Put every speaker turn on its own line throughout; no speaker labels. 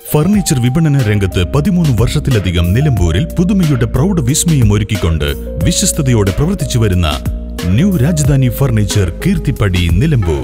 furniture വിപണന രംഗത്ത് പതിമൂന്ന് വർഷത്തിലധികം നിലമ്പൂരിൽ പുതുമയുടെ പ്രൗഢ വിസ്മയം ഒരുക്കിക്കൊണ്ട് വിശ്വസ്തയോടെ പ്രവർത്തിച്ചു വരുന്ന ന്യൂ രാജധാനി ഫർണിച്ചർ കീർത്തിപ്പടി നിലമ്പൂർ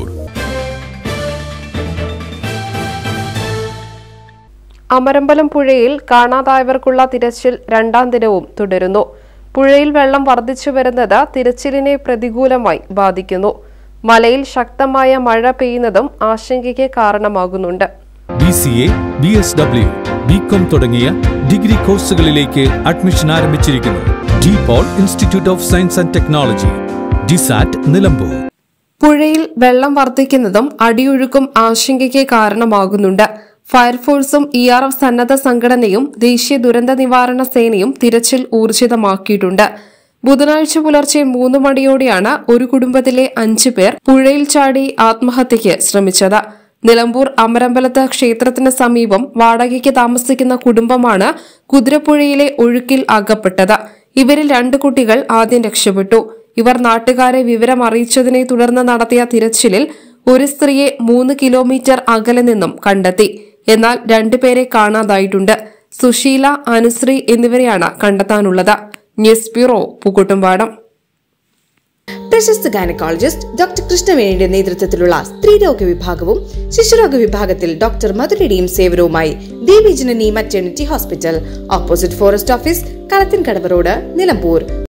അമരമ്പലം പുഴയിൽ കാണാതായവർക്കുള്ള തിരച്ചിൽ രണ്ടാം ദിനവും തുടരുന്നു പുഴയിൽ വെള്ളം വർദ്ധിച്ചു വരുന്നത് തിരച്ചിലിനെ പ്രതികൂലമായി ബാധിക്കുന്നു മലയിൽ ശക്തമായ മഴ പെയ്യുന്നതും ആശങ്കയ്ക്ക് കാരണമാകുന്നുണ്ട്
B C A B S W B com തുടങ്ങിയ ഡിഗ്രി കോഴ്സുകളിലേക്ക് അഡ്മിഷൻ ആരംഭിച്ചിരിക്കുന്നു De Paul institute of science and technology DiSAT Nilambur
പുഴയിൽ വെള്ളം വർദ്ധിക്കുന്നതും അടിയൊഴുക്കും ആശങ്കയ്ക്ക് കാരണമാകുന്നുണ്ട് ഫയർഫോഴ്സും ഇ ആർ എഫ് സന്നദ്ധ സംഘടനയും ദേശീയ ദുരന്ത നിവാരണ സേനയും തിരച്ചിൽ ഊർജിതമാക്കിയിട്ടുണ്ട് ബുധനാഴ്ച പുലർച്ചെ മൂന്ന് മണിയോടെയാണ് ഒരു കുടുംബത്തിലെ അഞ്ചു പേർ പുഴയിൽ ചാടി ആത്മഹത്യയ്ക്ക് ശ്രമിച്ചത് നിലമ്പൂർ അമരമ്പലത്ത് ക്ഷേത്രത്തിന് സമീപം വാടകയ്ക്ക് താമസിക്കുന്ന കുടുംബമാണ് കുതിരപ്പുഴയിലെ ഒഴുക്കിൽ അകപ്പെട്ടത് ഇവരിൽ രണ്ട് കുട്ടികൾ ആദ്യം രക്ഷപ്പെട്ടു ഇവർ നാട്ടുകാരെ വിവരം അറിയിച്ചതിനെ തുടർന്ന് നടത്തിയ തിരച്ചിലിൽ ഒരു സ്ത്രീയെ മൂന്ന് കിലോമീറ്റർ അകലെ നിന്നും കണ്ടെത്തി എന്നാൽ രണ്ടുപേരെ കാണാതായിട്ടുണ്ട് സുശീല അനുശ്രീ എന്നിവരെയാണ് കണ്ടെത്താനുള്ളത് ന്യൂസ് ബ്യൂറോ പൂക്കുട്ടുംപാടം
പ്രശസ്ത ഗൈനക്കോളജിസ്റ്റ് ഡോക്ടർ കൃഷ്ണവേണിയുടെ നേതൃത്വത്തിലുള്ള സ്ത്രീരോഗ വിഭാഗവും ശിശുരോഗ വിഭാഗത്തിൽ ഡോക്ടർ മധുരയുടെയും സേവനവുമായി Devi Janani maternity hospital opposite forest office Kalathinkadavu road Nilambur